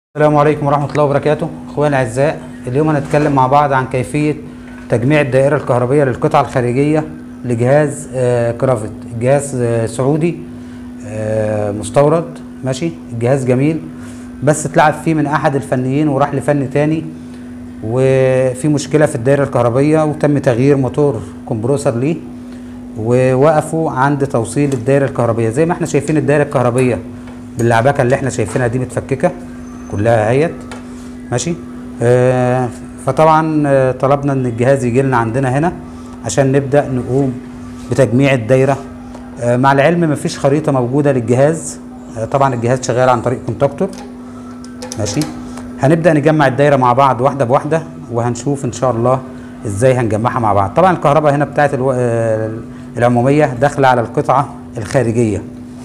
السلام عليكم ورحمة الله وبركاته اخواني الاعزاء اليوم هنتكلم مع بعض عن كيفية تجميع الدائرة الكهربية للقطعة الخارجية لجهاز آه، كرافت جهاز آه، سعودي آه، مستورد ماشي الجهاز جميل بس اتلعب فيه من احد الفنيين وراح لفني تاني وفي مشكلة في الدائرة الكهربية وتم تغيير موتور كومبروسر ليه ووقفوا عند توصيل الدائرة الكهربية زي ما احنا شايفين الدائرة الكهربية باللعبكة اللي احنا شايفينها دي متفككة كلها اهيت ماشي آه فطبعا آه طلبنا ان الجهاز يجي لنا عندنا هنا عشان نبدا نقوم بتجميع الدايره آه مع العلم مفيش خريطه موجوده للجهاز آه طبعا الجهاز شغال عن طريق كونتاكتور ماشي هنبدا نجمع الدايره مع بعض واحده بواحده وهنشوف ان شاء الله ازاي هنجمعها مع بعض طبعا الكهرباء هنا بتاعت الو... آه العموميه داخله على القطعه الخارجيه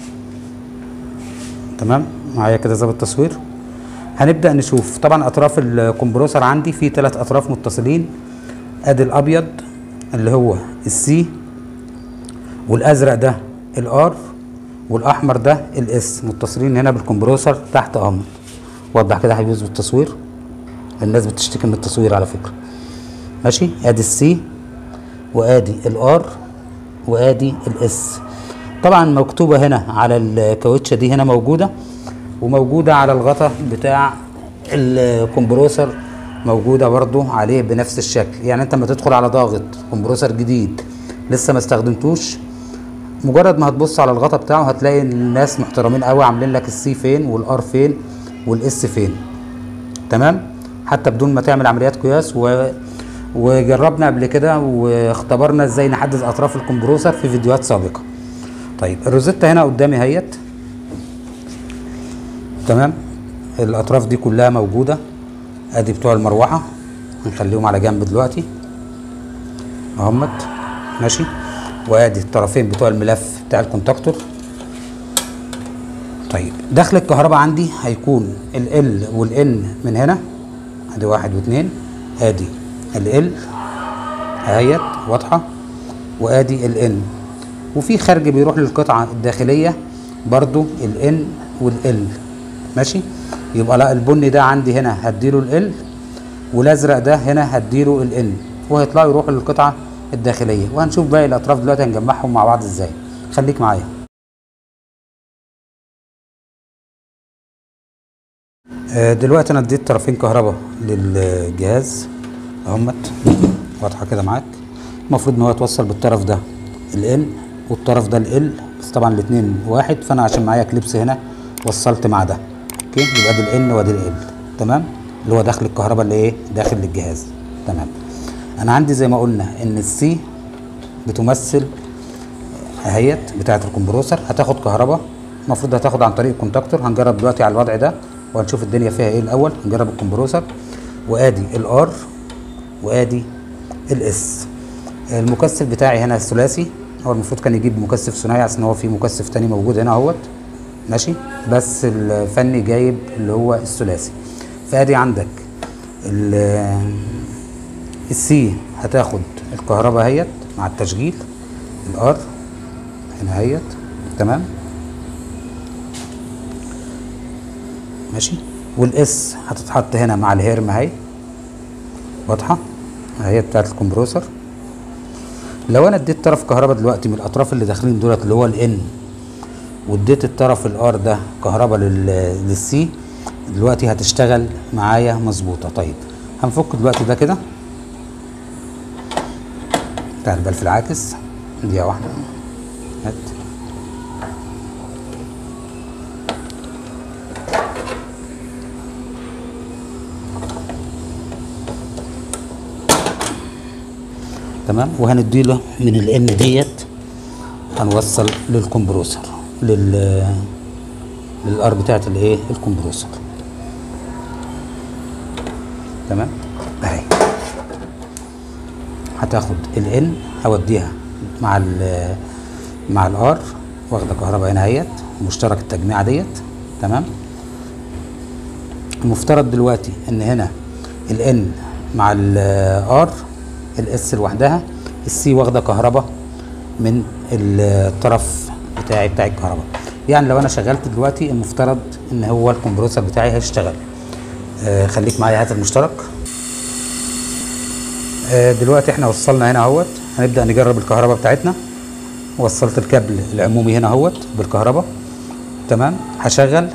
تمام معايا كده ظابط التصوير هنبدا نشوف طبعا اطراف الكمبروسر عندي في ثلاث اطراف متصلين ادي الابيض اللي هو السي والازرق ده الار والاحمر ده الاس متصلين هنا بالكمبروسر تحت امر وضح كده يا حبيبي بالتصوير الناس بتشتكي من التصوير على فكره ماشي ادي السي وادي الار وادي الاس طبعا مكتوبه هنا على الكاوتشه دي هنا موجوده وموجودة على الغطا بتاع الكمبروسر موجودة برضو عليه بنفس الشكل يعني انت لما تدخل على ضاغط كمبروسر جديد لسه ما استخدمتوش مجرد ما هتبص على الغطا بتاعه هتلاقي الناس محترمين قوي عاملين لك السي فين والار فين والاس فين تمام حتى بدون ما تعمل عمليات قياس و... وجربنا قبل كده واختبرنا ازاي نحدد اطراف الكمبروسر في فيديوهات سابقه طيب الروزيتا هنا قدامي اهيت تمام الاطراف دي كلها موجوده ادي بتوع المروحه هنخليهم على جنب دلوقتي اهمت ماشي وادي الطرفين بتوع الملف بتاع الكونتاكتور طيب دخل الكهرباء عندي هيكون ال ال والان من هنا ادي واحد واثنين ادي ال ال اهيت واضحه وادي الان وفي خرج بيروح للقطعه الداخليه برضو الان والال ماشي يبقى لا البني ده عندي هنا هديله ال والازرق ده هنا هديله الان وهيطلعوا يروحوا للقطعه الداخليه وهنشوف باقي الاطراف دلوقتي هنجمعهم مع بعض ازاي خليك معايا آه دلوقتي انا اديت طرفين كهرباء للجهاز اهمت واضحه كده معاك المفروض ان هو يتوصل بالطرف ده الان والطرف ده ال بس طبعا الاثنين واحد فانا عشان معايا كليبس هنا وصلت مع ده اوكي يبقى دي الان وادي ال تمام اللي هو داخل الكهرباء اللي ايه داخل للجهاز تمام انا عندي زي ما قلنا ان السي بتمثل اهيت بتاعه الكمبروسر هتاخد كهرباء المفروض هتاخد عن طريق الكونتاكتور هنجرب دلوقتي على الوضع ده وهنشوف الدنيا فيها ايه الاول نجرب الكمبروسر وادي الار وادي الاس المكثف بتاعي هنا الثلاثي هو المفروض كان يجيب مكثف ثنائي عشان هو في مكثف تاني موجود هنا اهوت ماشي بس الفني جايب اللي هو الثلاثي فادي عندك السي هتاخد الكهرباء اهيت مع التشغيل الار هنا اهيت تمام ماشي والاس هتتحط هنا مع الهيرم اهي واضحه اهي بتاعت الكمبروسر لو انا اديت طرف كهرباء دلوقتي من الاطراف اللي داخلين دولت اللي هو الان واديت الطرف الار ده كهرباء للسي دلوقتي هتشتغل معايا مظبوطه طيب هنفك دلوقتي ده كده تعال بقى في العاكس دقيقه واحده هات تمام وهنديله من الان ديت هنوصل للكمبروسر لل للار بتاعت الايه الكمبروسر تمام اهي هتاخد الان هوديها مع ال مع الار واخده كهرباء هنا اهيت مشترك التجميعه ديت تمام المفترض دلوقتي ان هنا الان مع الار الاس لوحدها السي واخده كهرباء من الطرف بتاعي بتاع الكهرباء يعني لو انا شغلت دلوقتي المفترض ان هو الكمبرسور بتاعي هيشتغل آه خليك معايا هات المشترك آه دلوقتي احنا وصلنا هنا اهوت هنبدا نجرب الكهرباء بتاعتنا وصلت الكابل العمومي هنا اهوت بالكهرباء تمام هشغل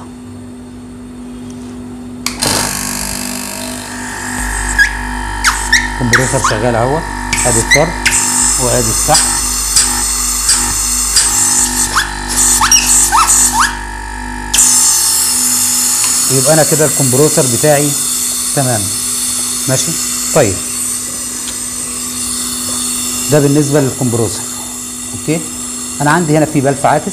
الكمبريسور شغال اهوت ادي الطرد وادي السحب يبقى انا كده الكمبريسور بتاعي تمام ماشي طيب ده بالنسبه للكمبريسور اوكي انا عندي هنا في بلف عاكس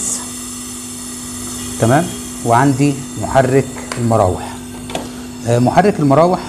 تمام وعندي محرك المراوح آه محرك المراوح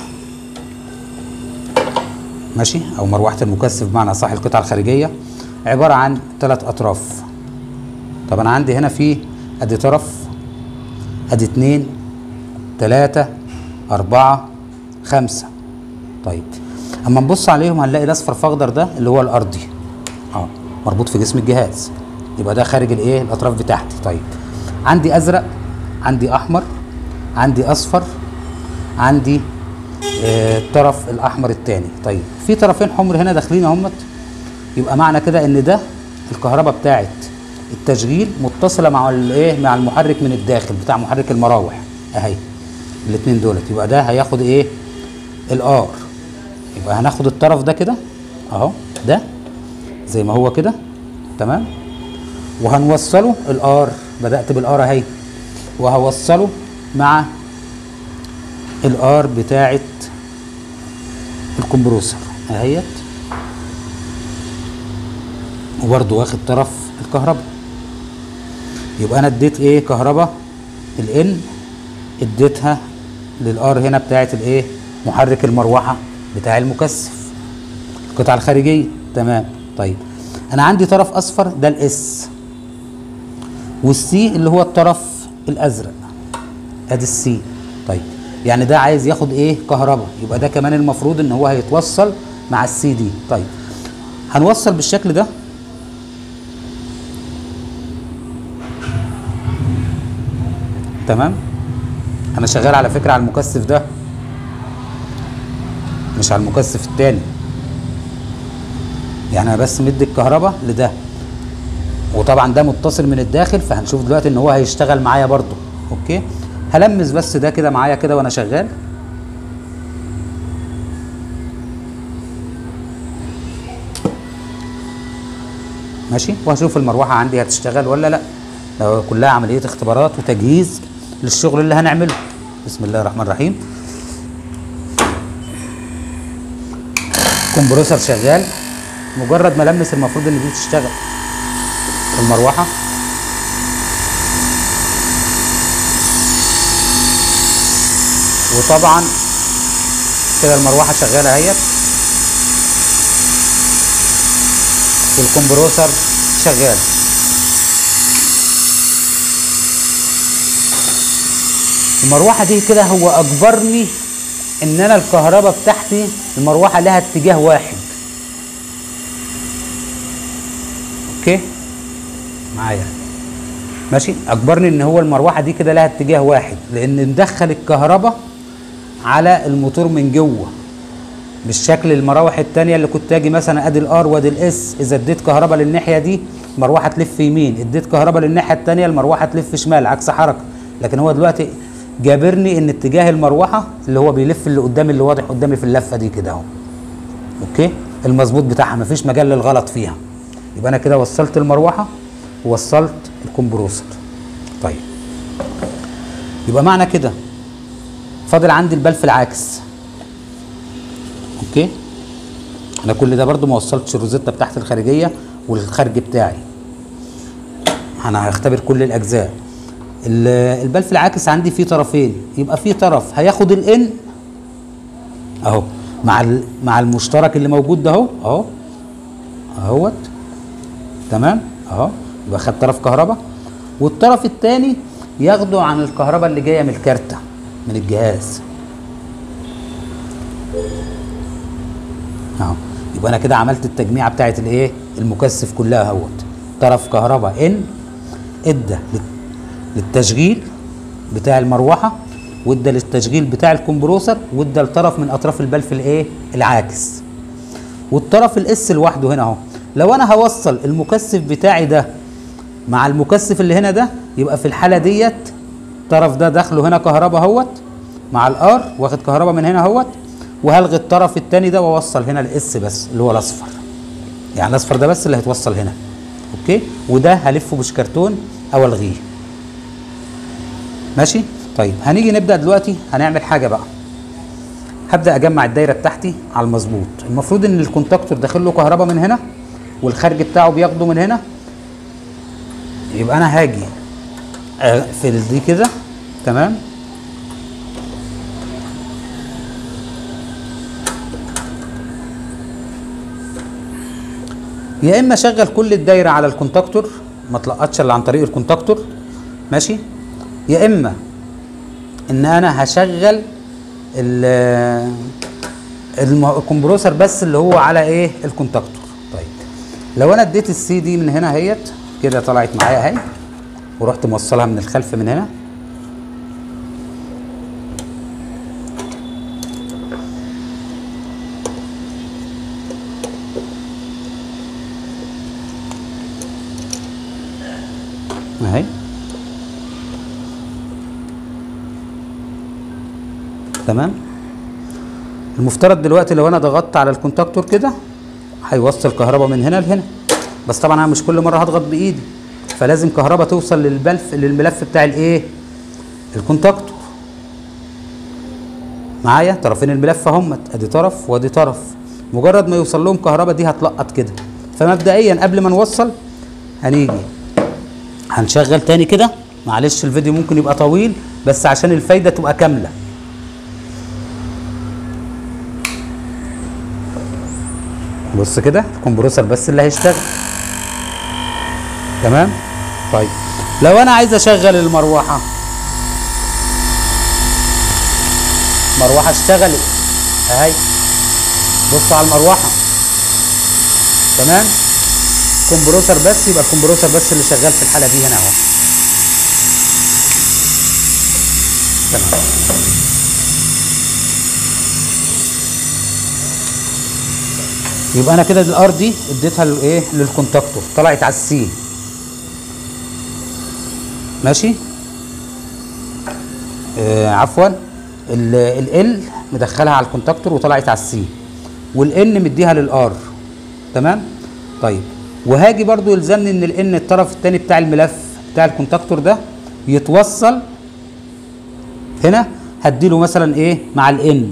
ماشي او مروحه المكثف بمعنى صح القطعه الخارجيه عباره عن ثلاث اطراف طب انا عندي هنا في ادي طرف ادي اتنين تلاتة أربعة خمسة طيب أما نبص عليهم هنلاقي الأصفر فأخضر ده اللي هو الأرضي أه مربوط في جسم الجهاز يبقى ده خارج الإيه الأطراف بتاعتي طيب عندي أزرق عندي أحمر عندي أصفر عندي آه الطرف الأحمر التاني طيب في طرفين حمر هنا داخلين اهمت يبقى معنى كده إن ده الكهرباء بتاعت التشغيل متصلة مع الإيه مع المحرك من الداخل بتاع محرك المراوح أهي الاثنين دولت يبقى ده هياخد ايه الار يبقى هناخد الطرف ده كده اهو ده زي ما هو كده تمام وهنوصله الار بدات بالار اهي وهوصله مع الار بتاعه الكمبروسر اهيت وبرده واخد طرف الكهرباء يبقى انا اديت ايه كهرباء الان اديتها للار هنا بتاعت الايه محرك المروحه بتاع المكثف القطعه الخارجيه تمام طيب انا عندي طرف اصفر ده الاس والسي اللي هو الطرف الازرق ادي السي طيب يعني ده عايز ياخد ايه كهرباء يبقى ده كمان المفروض ان هو هيتوصل مع السي دي طيب هنوصل بالشكل ده تمام انا شغال على فكره على المكثف ده مش على المكثف التاني يعني انا بس مدي الكهرباء لده وطبعا ده متصل من الداخل فهنشوف دلوقتي ان هو هيشتغل معايا برضو اوكي هلمس بس ده كده معايا كده وانا شغال ماشي وهشوف المروحه عندي هتشتغل ولا لا لو كلها عمليه اختبارات وتجهيز للشغل اللي هنعمله بسم الله الرحمن الرحيم كومبريسور شغال مجرد ما لمس المفروض ان دي تشتغل المروحه وطبعا كده المروحه شغاله اهيت والكمبريسور شغال المروحه دي كده هو اجبرني ان انا الكهرباء بتاعتي المروحه لها اتجاه واحد اوكي معايا ماشي اجبرني ان هو المروحه دي كده لها اتجاه واحد لان مدخل الكهرباء على الموتور من جوه مش شكل المراوح التانية اللي كنت اجي مثلا ادي الار وادي الاس اذا اديت كهرباء للناحيه دي مروحه تلف يمين اديت كهرباء للناحيه التانية المروحه تلف شمال عكس حركه لكن هو دلوقتي جابرني ان اتجاه المروحه اللي هو بيلف اللي قدامي اللي واضح قدامي في اللفه دي كده اهو اوكي المظبوط بتاعها مفيش مجال للغلط فيها يبقى انا كده وصلت المروحه ووصلت الكمبروسر طيب يبقى معنى كده فاضل عندي البلف العاكس اوكي انا كل ده برضو ما وصلتش الروزيتا بتاعت الخارجيه والخارج بتاعي انا هختبر كل الاجزاء البلف العاكس عندي فيه طرفين يبقى فيه طرف هياخد الان اهو مع مع المشترك اللي موجود ده اهو اهو اهوت تمام اهو يبقى خد طرف كهرباء والطرف الثاني ياخده عن الكهرباء اللي جايه من الكارته من الجهاز اهو يبقى انا كده عملت التجميعه بتاعت الايه المكثف كلها اهوت طرف كهرباء ان ادى للتشغيل بتاع المروحه وادى للتشغيل بتاع الكمبروسر وادى لطرف من اطراف البلف الايه العاكس والطرف الاس لوحده هنا اهو لو انا هوصل المكثف بتاعي ده مع المكثف اللي هنا ده يبقى في الحاله ديت الطرف ده داخله هنا كهرباء اهوت مع الار واخد كهرباء من هنا اهوت وهلغي الطرف التاني ده واوصل هنا الاس بس اللي هو الاصفر يعني الاصفر ده بس اللي هيتوصل هنا اوكي وده هلفه بشكرتون او الغيه ماشي طيب هنيجي نبدا دلوقتي هنعمل حاجه بقى هبدا اجمع الدايره بتاعتي على المظبوط المفروض ان الكونتاكتور داخل له كهرباء من هنا والخارج بتاعه بياخده من هنا يبقى انا هاجي اقفل دي كده تمام يا اما اشغل كل الدايره على الكونتاكتور ما تلقطش الا عن طريق الكونتاكتور ماشي يا اما ان انا هشغل ال- الم- الكمبروسر بس اللي هو على ايه الكونتاكتور طيب لو انا اديت السي دي من هنا اهيت كده طلعت معايا اهي ورحت موصلها من الخلف من هنا اهي تمام المفترض دلوقتي لو انا ضغطت على الكونتاكتور كده هيوصل كهرباء من هنا لهنا بس طبعا انا مش كل مره هضغط بايدي فلازم كهرباء توصل للبلف للملف بتاع الايه الكونتاكتور معايا طرفين الملف اهمت ادي طرف وادي طرف مجرد ما يوصل لهم كهرباء دي هتلقط كده فمبدئيا قبل ما نوصل هنيجي هنشغل تاني كده معلش الفيديو ممكن يبقى طويل بس عشان الفايده تبقى كامله بص كده الكمبروسر بس اللي هيشتغل تمام طيب لو انا عايز اشغل المروحه مروحه اشتغلت اهي بص على المروحه تمام كمبروسر بس يبقى الكمبروسر بس اللي شغال في الحاله دي هنا اهو تمام يبقى انا كده الار دي اديتها لايه للكونتاكتور طلعت على السي ماشي آه عفوا ال مدخلها على الكونتاكتور وطلعت على السي والان مديها للار تمام طيب وهاجي برضو يلزمني ان الان الطرف الثاني بتاع الملف بتاع الكونتاكتور ده يتوصل هنا هديله مثلا ايه مع الان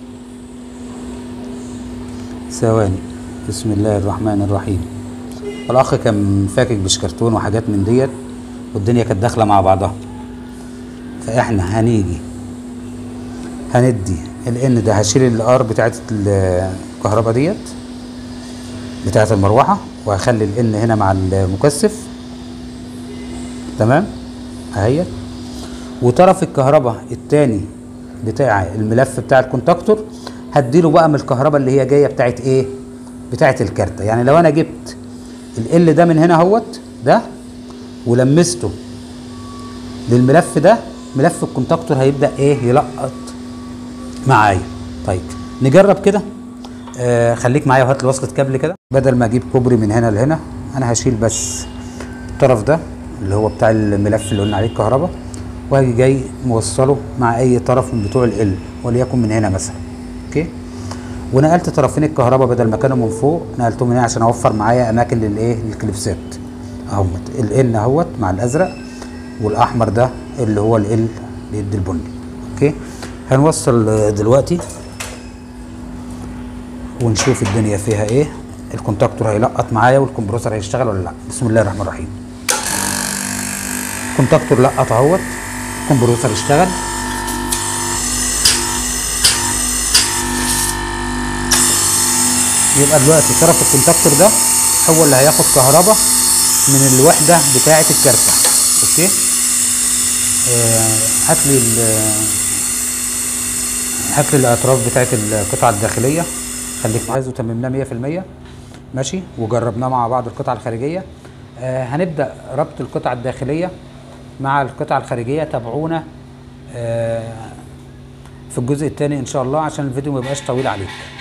ثواني بسم الله الرحمن الرحيم الاخ كان فاكك بشكرتون وحاجات من ديت والدنيا كانت داخله مع بعضها فاحنا هنيجي هندي الان ده هشيل الار بتاعت الكهرباء ديت بتاعت المروحه وهخلي الان هنا مع المكثف تمام اهيت وطرف الكهرباء التاني بتاع الملف بتاع الكونتاكتور هديله بقى من الكهرباء اللي هي جايه بتاعت ايه بتاعت الكارته يعني لو انا جبت ال ده من هنا اهوت ده ولمسته للملف ده ملف الكونتاكتور هيبدا ايه يلقط معايا طيب نجرب كده آه خليك معايا وهات لي وصله كابل كده بدل ما اجيب كوبري من هنا لهنا انا هشيل بس الطرف ده اللي هو بتاع الملف اللي قلنا عليه الكهرباء وهاجي جاي موصله مع اي طرف من بتوع ال وليكن من هنا مثلا اوكي ونقلت طرفين الكهرباء بدل ما كانوا من فوق نقلتهم من هنا عشان اوفر معايا اماكن للايه للكليبسات اهوت الان اهوت مع الازرق والاحمر ده اللي هو ال بيدي البني اوكي هنوصل دلوقتي ونشوف الدنيا فيها ايه الكونتاكتور هيلقط معايا والكمبروسر هيشتغل ولا لا بسم الله الرحمن الرحيم الكونتاكتور لقط اهوت الكمبروسر اشتغل يبقى دلوقتي طرف الكونتاكتور ده هو اللي هياخد كهرباء من الوحده بتاعه الكارته اوكي آه هات لي هات لي الاطراف بتاعه القطعه الداخليه خليك عايزه تممناه 100% ماشي وجربناه مع بعض القطعه الخارجيه آه هنبدا ربط القطعه الداخليه مع القطعه الخارجيه تابعونا آه في الجزء الثاني ان شاء الله عشان الفيديو ما يبقاش طويل عليك